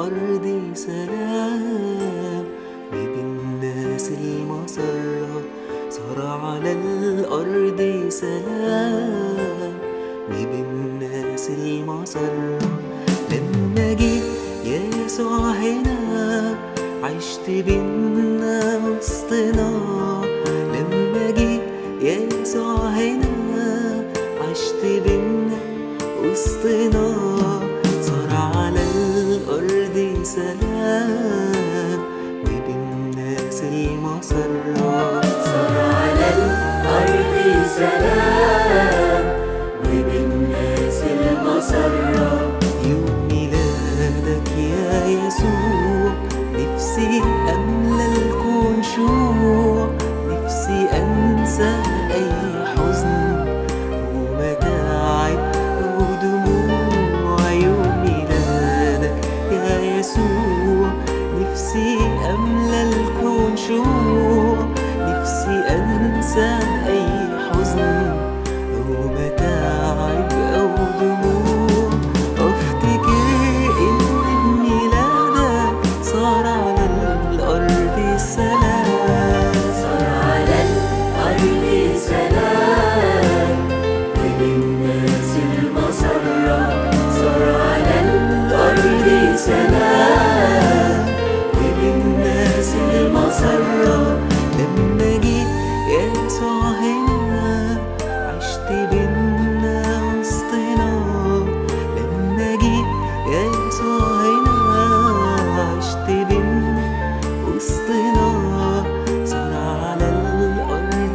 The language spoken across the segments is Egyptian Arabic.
الأرض سلام وبالناس المسرة صار على الأرض سلام وبالناس المسرة لما جه يسوع هنا عشت بينا وسطنا لما جه يسوع هنا عشت بينا وسطنا صار على الأرض سلام وبالناس المسرة صار على الأرض سلام وبالناس المسرة يوم ميلادك يا يسوع نفسي أملى الكون شوق نفسي أنسى أي حزن ومتاعب ودموع يوم ميلادك يا يسوع نفسي أملى الكون شوق نفسي أنسى أي حزن ومتاعب أو دموع أفتكر إن ميلادك صار على الأرض سلام صار على الأرض سلام وبالناس المسرة صار على الأرض سلام وبالناس المسرة لما جيت يسوع هنا عشت بينا وسطنا لما جيت يسوع هنا عشت بينا وسطنا صار على الأرض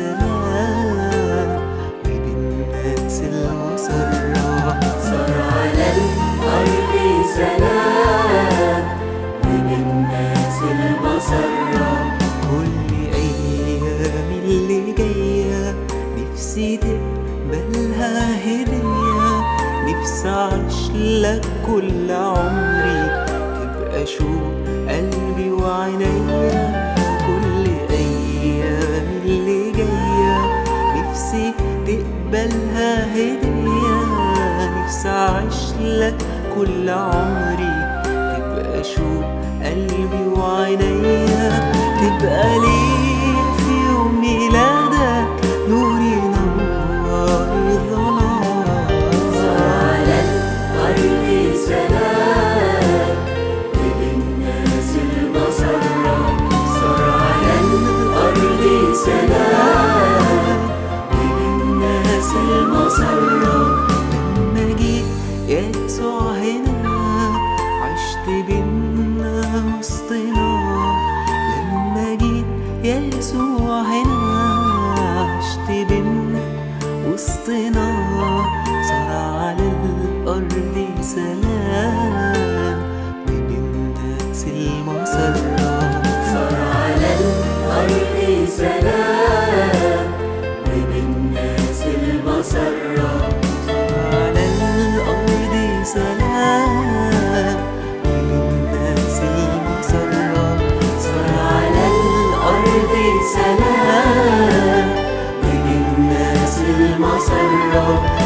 سلام وبالناس المسرة صار على الأرض سلام وبالناس المسرة كل أيام اللي جاية نفسي تقبلها هدية نفسي أعيش لك كل عمري تبقى شوق قلبي وعينيا كل أيام اللي جاية نفسي تقبلها هدية نفسي أعيش لك كل عمري تبقى شوق قلبي وعينيا تبقى ليه في يوم ميلادك نور ينور الظلام صار على الأرض سلام وبالناس المسرة صار على الأرض سلام وبالناس المسرة لما جيت يسوع هنا عشت بينا وسطنا لما جيت يسوع هنا عشت بينا وسطنا صار على الأرض سلام وبالناس المسرة صار على الأرض سلام وبالناس المسرة على الأرض سلام وبالناس المسرة صار على الأرض سلام وبالناس المسرة